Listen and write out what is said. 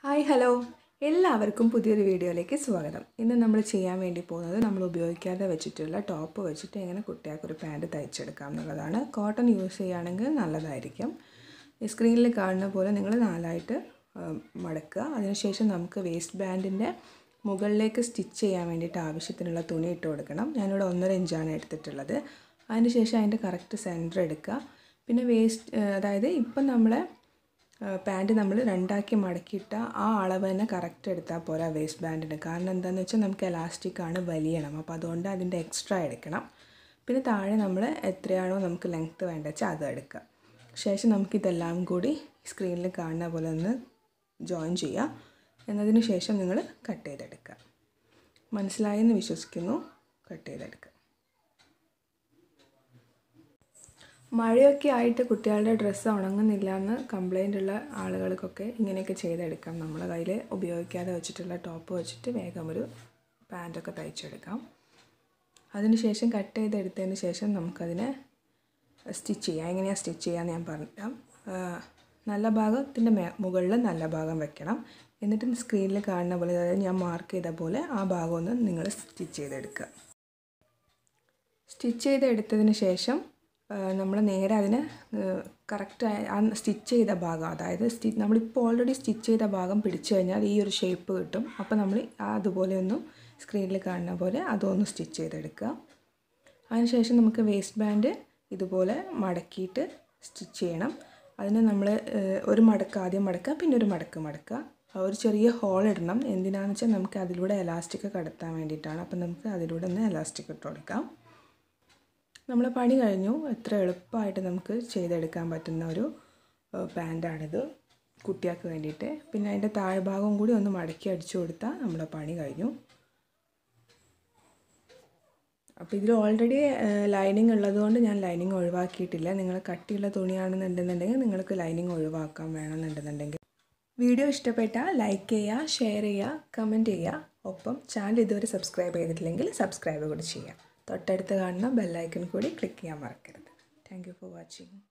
hi hello എല്ലാവർക്കും പുതിയൊരു വീഡിയോയിലേക്ക് സ്വാഗതം ഇന്ന് നമ്മൾ ചെയ്യാൻ വേണ്ടി പോകുന്നത് നമ്മൾ ഉപയോഗിക്കാതെ വെച്ചിട്ടുള്ള ടോപ്പ് വെച്ചിട്ട് എങ്ങനെ കുട്ടികൾക്കൊരു പാൻറ് തയ്ച്ചെടുക്കാം എന്നുള്ളതാണ് കോട്ടൺ യൂസ് ചെയ്യുകയാണെങ്കിൽ നല്ലതായിരിക്കും ഈ സ്ക്രീനിൽ കാണുന്ന പോലെ നിങ്ങൾ നാലായിട്ട് ആ, മടക്കുക അതിനുശേഷം നമുക്ക് വേസ്റ്റ് ബാൻഡിൻ്റെ മുകളിലേക്ക് സ്റ്റിച്ച് ചെയ്യാൻ വേണ്ടിയിട്ട് ആവശ്യത്തിനുള്ള തുണി ഇട്ട് കൊടുക്കണം ഞാനിവിടെ ഒന്നര ഇഞ്ചാണ് എടുത്തിട്ടുള്ളത് അതിനുശേഷം അതിൻ്റെ കറക്റ്റ് സെൻറ്റർ എടുക്കുക പിന്നെ വേസ്റ്റ് അതായത് ഇപ്പം നമ്മളെ പാൻറ്റ് നമ്മൾ രണ്ടാക്കി മടക്കിയിട്ട ആ അളവ് തന്നെ കറക്റ്റ് എടുത്താൽ പോരാ വേസ്റ്റ് ബാൻഡിന് കാരണം എന്താണെന്ന് വെച്ചാൽ നമുക്ക് എലാസ്റ്റിക് ആണ് വലിയണം അപ്പോൾ അതുകൊണ്ട് അതിൻ്റെ എക്സ്ട്രാ എടുക്കണം പിന്നെ താഴെ നമ്മൾ എത്രയാണോ നമുക്ക് ലെങ്ത്ത് വേണ്ട വെച്ചാൽ അത് എടുക്കുക ശേഷം നമുക്കിതെല്ലാം കൂടി സ്ക്രീനിൽ കാണുന്ന പോലെ ഒന്ന് ജോയിൻ ചെയ്യുക എന്നതിന് ശേഷം നിങ്ങൾ കട്ട് ചെയ്തെടുക്കുക മനസ്സിലായെന്ന് വിശ്വസിക്കുന്നു കട്ട് ചെയ്തെടുക്കുക മഴയൊക്കെ ആയിട്ട് കുട്ടികളുടെ ഡ്രസ്സ് ഉണങ്ങുന്നില്ല എന്ന് കംപ്ലൈൻ്റ് ഉള്ള ആളുകൾക്കൊക്കെ ഇങ്ങനെയൊക്കെ ചെയ്തെടുക്കാം നമ്മളെ കയ്യിൽ ഉപയോഗിക്കാതെ വെച്ചിട്ടുള്ള ടോപ്പ് വെച്ചിട്ട് വേഗം ഒരു പാൻറ്റൊക്കെ തയ്ച്ചെടുക്കാം അതിനുശേഷം കട്ട് ചെയ്തെടുത്തതിന് ശേഷം നമുക്കതിനെ സ്റ്റിച്ച് ചെയ്യാം എങ്ങനെയാണ് സ്റ്റിച്ച് ചെയ്യാമെന്ന് ഞാൻ പറഞ്ഞുതരാം ആ, നല്ല ഭാഗത്തിൻ്റെ മേ മുകളിൽ നല്ല ഭാഗം വെക്കണം എന്നിട്ട് സ്ക്രീനിൽ കാണുന്ന പോലെ അതായത് ഞാൻ മാർക്ക് ചെയ്ത പോലെ ആ ഭാഗം ഒന്ന് നിങ്ങൾ സ്റ്റിച്ച് ചെയ്തെടുക്കുക സ്റ്റിച്ച് ചെയ്തെടുത്തതിന് ശേഷം നമ്മൾ നേരെ അതിന് കറക്റ്റ് ആ സ്റ്റിച്ച് ചെയ്ത ഭാഗം അതായത് സ്റ്റി നമ്മളിപ്പോൾ ഓൾറെഡി സ്റ്റിച്ച് ചെയ്ത ഭാഗം പിടിച്ചു കഴിഞ്ഞാൽ ഈ ഒരു ഷേപ്പ് കിട്ടും അപ്പോൾ നമ്മൾ അതുപോലെ ഒന്ന് സ്ക്രീനിൽ കാണുന്ന പോലെ അതൊന്ന് സ്റ്റിച്ച് ചെയ്തെടുക്കുക അതിനുശേഷം നമുക്ക് വേസ്റ്റ് ബാൻഡ് ഇതുപോലെ മടക്കിയിട്ട് സ്റ്റിച്ച് ചെയ്യണം അതിന് നമ്മൾ ഒരു മടക്ക് ആദ്യം മടക്കുക പിന്നെ ഒരു മടക്ക് മടക്കുക ഒരു ചെറിയ ഹോൾ ഇടണം എന്തിനാണെന്ന് വെച്ചാൽ നമുക്ക് അതിലൂടെ എലാസ്റ്റിക് കടത്താൻ വേണ്ടിയിട്ടാണ് അപ്പം നമുക്ക് അതിലൂടെ ഒന്ന് എലാസ്റ്റിക് ഇട്ട് കൊടുക്കാം നമ്മളെ പണി കഴിഞ്ഞു എത്ര എളുപ്പമായിട്ട് നമുക്ക് ചെയ്തെടുക്കാൻ പറ്റുന്ന ഒരു പാൻറ്റാണിത് കുട്ടികൾക്ക് വേണ്ടിയിട്ട് പിന്നെ അതിൻ്റെ താഴ്ഭാഗം കൂടി ഒന്ന് മടക്കി അടിച്ചു കൊടുത്താൽ നമ്മളെ പണി കഴിഞ്ഞു അപ്പോൾ ഇതിൽ ഓൾറെഡി ലൈനിങ് ഉള്ളതുകൊണ്ട് ഞാൻ ലൈനിങ് ഒഴിവാക്കിയിട്ടില്ല നിങ്ങൾ കട്ടിയുള്ള തുണിയാണെന്നുണ്ടെന്നുണ്ടെങ്കിൽ നിങ്ങൾക്ക് ലൈനിങ് ഒഴിവാക്കാൻ വേണമെന്നുണ്ടെന്നുണ്ടെങ്കിൽ വീഡിയോ ഇഷ്ടപ്പെട്ടാൽ ലൈക്ക് ചെയ്യുക ഷെയർ ചെയ്യുക കമൻറ്റ് ചെയ്യുക ഒപ്പം ചാനൽ ഇതുവരെ സബ്സ്ക്രൈബ് ചെയ്തിട്ടില്ലെങ്കിൽ സബ്സ്ക്രൈബ് കൂടി ചെയ്യുക തൊട്ടടുത്ത് കാണുന്ന ബെല്ലൈക്കൺ കൂടി ക്ലിക്ക് ചെയ്യാൻ മറക്കരുത് താങ്ക് യു ഫോർ വാച്ചിങ്